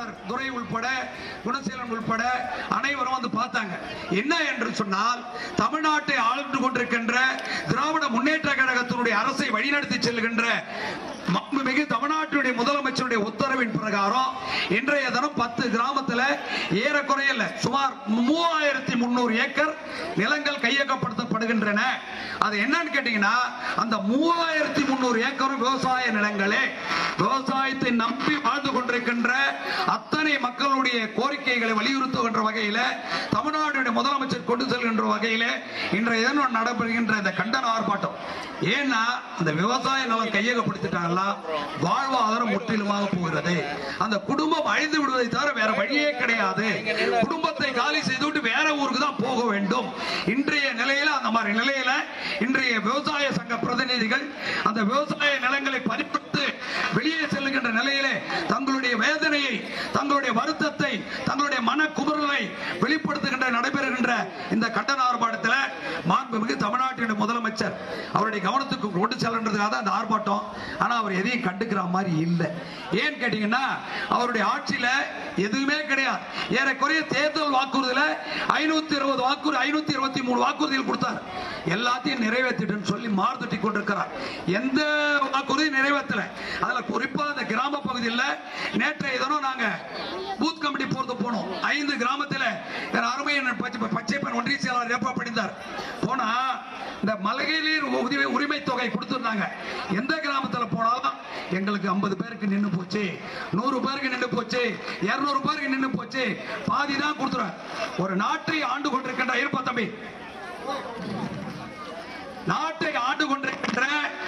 தோழர் துரை உள்பட குணசீலன் உள்பட அனைவரும் வந்து பார்த்தாங்க என்ன என்று சொன்னால் தமிழ்நாட்டை ஆழ்ந்து கொண்டிருக்கின்ற திராவிட முன்னேற்ற கழகத்தினுடைய அரசை வழிநடத்தி செல்கின்ற மிகு தமிழ்நாட்டினுடைய முதலமைச்சருடைய உத்தரவின் பிரகாரம் இன்றைய தினம் பத்து கிராமத்துல ஏறக்குறைய இல்ல, சுமார் மூவாயிரத்தி முன்னூறு ஏக்கர் நிலங்கள் கையகப்படுத்தப்படுகின்றன அது என்னன்னு கேட்டீங்கன்னா அந்த மூவாயிரத்தி முன்னூறு ஏக்கரும் விவசாய நிலங்களே விவசாயத்தை நம்பி வாழ்ந்து கொண்டிருக்கின்ற அத்தனை மக்களுடைய கோரிக்கைகளை வலியுறுத்துகின்ற வகையில தமிழ்நாடுடைய முதலமைச்சர் கொண்டு செல்கின்ற வகையில இன்றைய தினம் நடைபெறுகின்ற இந்த கண்டன ஆர்ப்பாட்டம் ஏன்னா அந்த விவசாய நிலம் கையகப்படுத்திட்டாங்களா வாழ்வாதாரம் முற்றிலுமாக போகிறது அந்த குடும்பம் அழிந்து விடுவதை தவிர வேற வழியே கிடையாது குடும்பத்தை காலி செய்துவிட்டு வேற ஊருக்கு தான் போக வேண்டும் இன்றைய நிலையில அந்த மாதிரி நிலையில இன்றைய விவசாய சங்க பிரதிநிதிகள் அந்த விவசாய நிலங்களை பறிப்பிட்டு வெளியே செல்லுகின்ற நிலையிலே தங்களுடைய வேதனையை தங்களுடைய வருத்தத்தை தங்களுடைய மன குமுறலை வெளிப்படுத்துகின்ற நடைபெறுகின்ற இந்த கண்டன ஆர்ப்பாட்டத்தில் மாண்புமிகு தமிழ்நாட்டினுடைய முதலமைச்சர் அவருடைய கவனத்துக்கு கொண்டு செல்லுன்றதுக்காக தான் அந்த ஆர்ப்பாட்டம் ஆனா அவர் எதையும் கண்டுக்கிற மாதிரி இல்லை ஏன்னு கேட்டீங்கன்னா அவருடைய ஆட்சியில எதுவுமே கிடையாது ஏறக்குறைய தேர்தல் வாக்குறுதியில ஐநூத்தி இருபது வாக்குறுதி ஐநூத்தி இருபத்தி மூணு வாக்குறுதிகள் கொடுத்தார் எல்லாத்தையும் நிறைவேற்றிட்டுன்னு சொல்லி மார்த்தட்டி கொண்டிருக்கிறார் எந்த வாக்குறுதியும் நிறைவேற்றல அதுல குறிப்பா அந்த கிராம பகுதியில் நேற்றைய தினம் நாங்க பூத் கமிட்டி போறது போனோம் ஐந்து கிராமத்தில் என் அருமையின் பச்சை- பச்சைப்பன் ஒன்றிய செயலாளர் ஏற்பா படித்தார் போனா இந்த மகளிர் உதவி உரிமை தொகை கொடுத்திருந்தாங்க எந்த கிராமத்துல போனாலும் எங்களுக்கு 50 பேருக்கு நின்னு போச்சு நூறு பேருக்கு நின்னு போச்சு இருநூறு பேருக்கு நின்னு போச்சு பாதி தான் கொடுத்துறேன் ஒரு நாட்டை ஆண்டு கொண்டிருக்கின்ற இருப்பா தம்பி நாட்டை ஆண்டு கொண்டிருக்கின்ற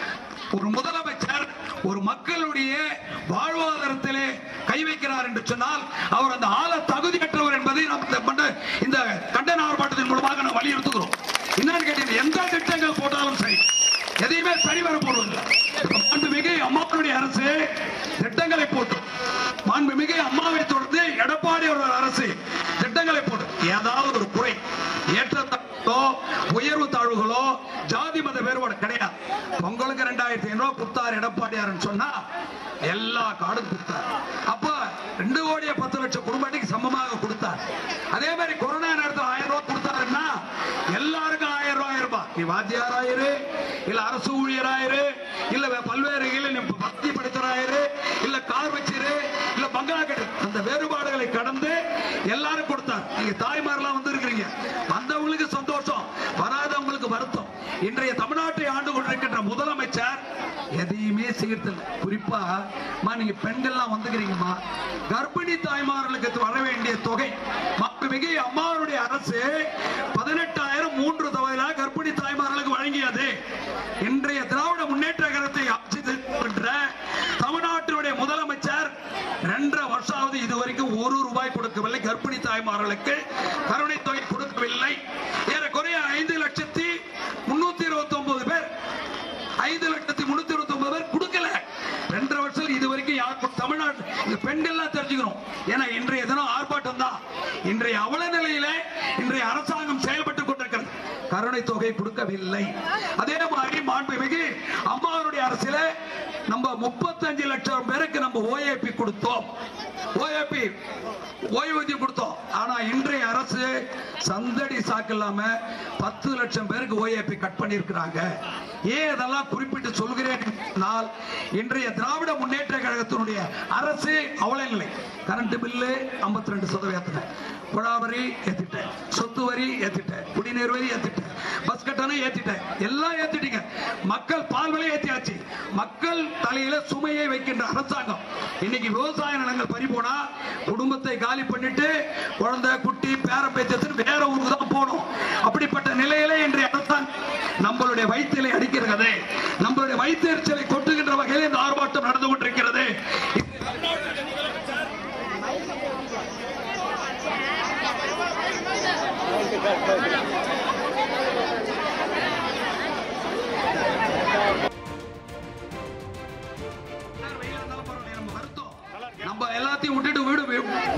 ஒரு முதலமைச்சர் ஒரு மக்களுடைய வாழ்வாதாரத்திலே கை வைக்கிறார் என்று சொன்னால் அவர் அந்த ஆள தகுதியற்றவர் என்பதை நாம் இந்த மண்ட- இந்த கண்டன ஆர்ப்பாட்டத்தின் மூலமாக நாம் வலியுறுத்துகிறோம் என்னன்னு கேட்டீங்கன்னா எந்த திட்டங்கள் போட்டாலும் சரி எதையுமே சரிவர போடுவதில்லை இப்ப மாண்புமிகு அம்மாவுடைய அரசு திட்டங்களை போட்டு மாண்புமிகு அம்மாவை தொடர்ந்து எடப்பாடி அவர்கள் அரசு திட்டங்களை போட்டு ஏதாவது ஒரு குறை ஏற்றத்தாழ்வோ உயர்வு தாழ்வுகளோ ஜாதி மத வேறுபாடு கிடையாது பொங்கலுக்கு ரெண்டாயிரத்தி ஐநூறு ரூபாய் கொடுத்தார் எடப்பாடியார்னு சொன்னா எல்லா கார்டும் கொடுத்தார் அப்ப ரெண்டு கோடியே பத்து லட்சம் குடும்பத்துக்கு சமமாக கொடுத்தார் அதே மாதிரி கொரோனா நேரத்தில் ஆயிரம் ரூபாய் கொடுத்தாருன்னா எல்லாருக்கும் ஆயிரம் ரூபாய் ஆயிரம் ரூபாய் நீ வாத்தியார் ஆயிரு இல்ல அரசு ஊழியராயிரு இல்ல வே- பல்வேறு இல்ல நீ பக்தி படித்தராயிரு இல்ல கார் வச்சிரு இல்ல பங்களா கட்டு அந்த வேறுபாடுகளை கடந்து எல்லாரும் கொடுத்தார் நீங்க தாய்மாரெல்லாம் வந்திருக்கிறீங்க வந்தவங்களுக்கு சந்தோஷம் வராதவங்களுக்கு வருத்தம் இன்றைய தமிழ்நாட்டை ஆண்டு கொண்டிருக்கின்ற முதலமைச்சர் எதையுமே செய்யறதில்லை குறிப்பா மா நீங்க பெண்கள்லாம் வந்துக்கிறீங்கம்மா கர்ப்பிணி தாய்மார்களுக்கு வர வேண்டிய தொகை மிகு அம்மாவுடைய அரசு பதினெட்டாயிரம் மூன்று தொகையில கர்ப்பிணி தாய்மார்களுக்கு வழங்கியது இன்றைய திராவிட முன்னேற்ற கழகத்தை ஆட்சி செய்கின்ற தமிழ்நாட்டினுடைய முதலமைச்சர் ரெண்டரை வருஷம் ஆகுது இதுவரைக்கும் ஒரு ரூபாய் கொடுக்கவில்லை கர்ப்பிணி தாய்மார்களுக்கு கருணை தொகை கொடுக்கவில்லை ஏறக்குறைய ஐந்து லட்சத்தி முன்னூத்தி இருபத்தி ஒன்பது பேர் ஐந்து லட்சத்தி முன்னூத்தி இருபத்தி ஒன்பது பேர் கொடுக்கல ரெண்டரை வருஷம் இது வரைக்கும் யாருக்கும் தமிழ்நாடு இந்த பெண்கள்லாம் தெரிஞ்சுக்கணும் ஏன்னா இன்றைய தினம் ஆர்ப்பாட்டம் தான் இன்றைய அவல நிலையில இன்றைய அரசாங்கம் செயல்பட்டுக் கொண்டிருக்கிறது கருணை தொகை கொடுக்கவில்லை அதே மாதிரி மாண்புமிகு அம்மாவுடைய அரசில நம்ம முப்பத்தஞ்சு லட்சம் பேருக்கு நம்ம ஓஏபி கொடுத்தோம் ஓஏபி ஓய்வூதியம் கொடுத்தோம் ஆனா இன்றைய அரசு சந்தடி சாக்கு இல்லாம பத்து லட்சம் பேருக்கு ஓஏபி கட் பண்ணியிருக்கிறாங்க ஏன் இதெல்லாம் குறிப்பிட்டு சொல்கிறேன் என்றால் இன்றைய திராவிட முன்னேற்ற கழகத்தினுடைய அரசு அவல நிலை கரண்ட் பில்லு 52% ரெண்டு சதவீதத்தில் குழாவரி ஏத்திட்டேன் சொத்து வரி ஏத்திட்டேன் குடிநீர் வரி ஏத்திட்டேன் பஸ் கட்டணம் ஏத்திட்டேன் எல்லாம் ஏத்திட்டீங்க மக்கள் பால் விலை ஏத்தியாச்சு மக்கள் தலையில சுமையை வைக்கின்ற அரசாங்கம் இன்னைக்கு விவசாய நிலங்கள் பறி போனா குடும்பத்தை காலி பண்ணிட்டு குழந்தை குட்டி பேரம் பேச்சத்துன்னு வேற ஊருக்கு தான் போகணும் அப்படிப்பட்ட நிலையில இன்றைய அரசாங்கம் நம்மளுடைய வயிற்றிலை அடிக்கிறது நம்மளுடைய வயிற்றெரிச்சலை கொட்டுகின்ற வகையில் இந்த ஆர்ப்பாட்டம் நடந்து கொண்டிருக்கிறது நம்ம எல்லாத்தையும் விட்டுட்டு வீடு வி- குடும்பத்தை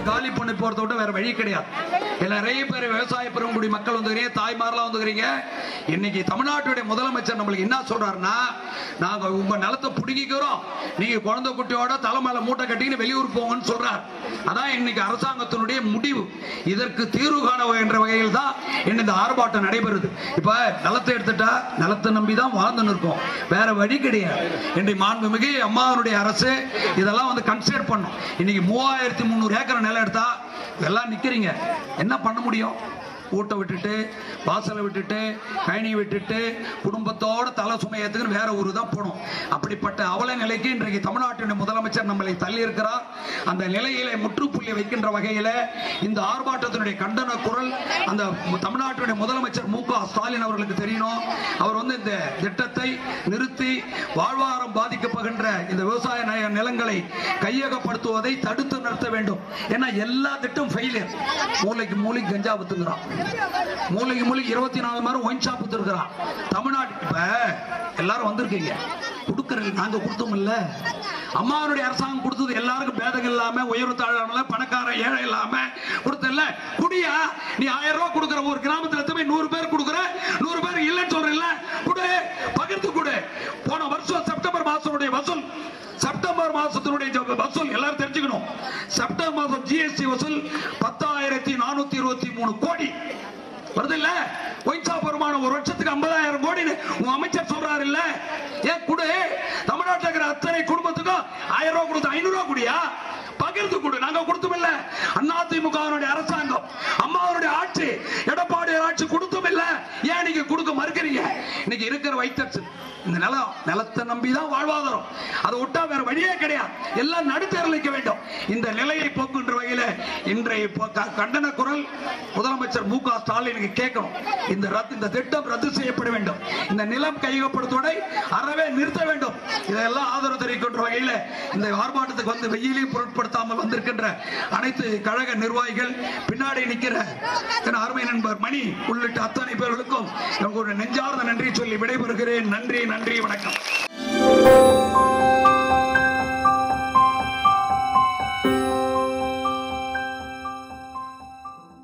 காலி பண்ணி போறத விட வேற வழி கிடையாது இதுல நிறைய பேர் விவசாய பெருங்குடி மக்கள் வந்துக்கிறீங்க தாய்மாரெல்லாம் வந்துக்கிறீங்க இன்னைக்கு தமிழ்நாட்டுடைய முதலமைச்சர் நம்மளுக்கு என்ன சொல்றாருன்னா நாங்க உங்க நிலத்தை பிடுங்கிக்கிறோம் நீங்க குழந்தை குட்டியோட தலைமையில மூட்டை கட்டிக்கின்னு வெளியூர் போங்கன்னு சொல்றார் அதான் இன்னைக்கு அரசாங்கத்தினுடைய முடிவு இதற்கு தீர்வு காண என்ற வகையில் தான் இன்னும் இந்த ஆர்ப்பாட்டம் நடைபெறுது இப்ப நிலத்தை எடுத்துட்டா நிலத்தை நம்பி தான் வாழ்ந்து நிற்கும் வேற வழி கிடையாது இன்றைக்கு மாண்புமிகு அம்மாவனுடைய அரசு இதெல்லாம் வந்து கன்சிடர் பண்ணும் இன்னைக்கு மூவாயிரத்தி முந்நூறு ஏக்கர் நிலம் எடுத்தா எல்லாம் நிக்கிறீங்க என்ன பண்ண முடியும் வீட்டை விட்டுட்டு வாசலை விட்டுட்டு கழனி விட்டுட்டு குடும்பத்தோட தலை சுமை ஏத்துக்குன்னு வேற ஊரு தான் போகணும் அப்படிப்பட்ட அவல நிலைக்கு இன்றைக்கு தமிழ்நாட்டினுடைய முதலமைச்சர் நம்மளை தள்ளி இருக்கிறார் அந்த நிலையிலே முற்றுப்புள்ளி வைக்கின்ற வகையில இந்த ஆர்ப்பாட்டத்தினுடைய கண்டன குரல் அந்த மு- தமிழ்நாட்டினுடைய முதலமைச்சர் மு க ஸ்டாலின் அவர்களுக்கு தெரியணும் அவர் வந்து இந்த திட்டத்தை நிறுத்தி வாழ்வாதாரம் பாதிக்கப்படுகின்ற இந்த விவசாய நய- நிலங்களை கையகப்படுத்துவதை தடுத்து நிறுத்த வேண்டும் ஏன்னா எல்லா திட்டம் ஃபெயிலியர் மூளைக்கு மூளைக்கு கஞ்சா வித்துங்கிறான் மூளைக்கு மூளைக்கு இருபத்தி நாலு மணி நேரம் ஒயின் ஷாப் வித்துருக்கிறான் தமிழ்நாடு இப்ப எல்லாரும் வந்திருக்கீங்க கொடுக்கறது நாங்க கொடுத்தோம் இல்ல அம்மாவுடைய அரசாங்கம் கொடுத்தது எல்லாருக்கும் பேதம் இல்லாம உயர்வு தாழ்வான பணக்கார ஏழை இல்லாம கொடுத்தல குடியா நீ ஆயிரம் ரூபாய் கொடுக்குற ஒரு கிராமத்துல எத்தனை நூறு பேர் கொடுக்குற நூறு பேர் இல்லைன்னு சொல்றீல்ல குடு பகிர்ந்து கொடு போன வருஷம் செப்டம்பர் மாசத்துடைய வசூல் செப்டம்பர் மாசத்தினுடைய ஜ- வசூல் எல்லாரும் தெரிஞ்சுக்கணும் செப்டம்பர் மாசம் ஜிஎஸ்டி வசூல் பத்தாயிரத்தி நானூத்தி இருபத்தி மூணு கோடி வருது இல்ல ஒயின்சா வருமானம் ஒரு வருஷத்துக்கு ஐம்பதாயிரம் கோடின்னு உன் அமைச்சர் சொல்றாரு இல்ல ஏன் கொடு தமிழ்நாட்டில் இருக்கிற அத்தனை குடும்பத்துக்கும் ஆயிரம் ரூபாய் கொடுத்து ஐநூறு ரூபாய் குடியா பகிர்ந்து கொடு நாங்க கொடுத்தும் இல்ல அதிமுக அரசாங்கம் அம்மாவுடைய ஆட்சி எடப்பாடி ஆட்சி கொடுத்தும் இல்ல ஏன் நீங்க கொடுக்க மறுக்கிறீங்க இன்னைக்கு இருக்கிற வைத்தச்சு இந்த நிலம் நிலத்தை நம்பி தான் வாழ்வாதாரம் அதை விட்டா வேற வழியே கிடையாது எல்லாம் நடுத்தரில் நிற்க வேண்டும் இந்த நிலையை போக்குன்ற வகையில இன்றைய போ- க- கண்டன குரல் முதலமைச்சர் மு க ஸ்டாலினுக்கு கேட்கணும் இந்த ரத்து இந்த திட்டம் ரத்து செய்யப்பட வேண்டும் இந்த நிலம் கையகப்படுத்துவதை அறவே நிறுத்த வேண்டும் இதெல்லாம் ஆதரவு தெரிவிக்கின்ற வகையில இந்த ஆர்ப்பாட்டத்துக்கு வந்து வெயிலையும் பொருட்படுத்தாமல் வந்திருக்கின்ற அனைத்து கழக நிர்வாகிகள் பின்னாடி நிற்கிற என் அருமை நண்பர் மணி உள்ளிட்ட அத்தனை பேர்களுக்கும் எனக்கு ஒரு நெஞ்சார்ந்த நன்றி சொல்லி விடைபெறுகிறேன் நன்றி நன்றி வணக்கம்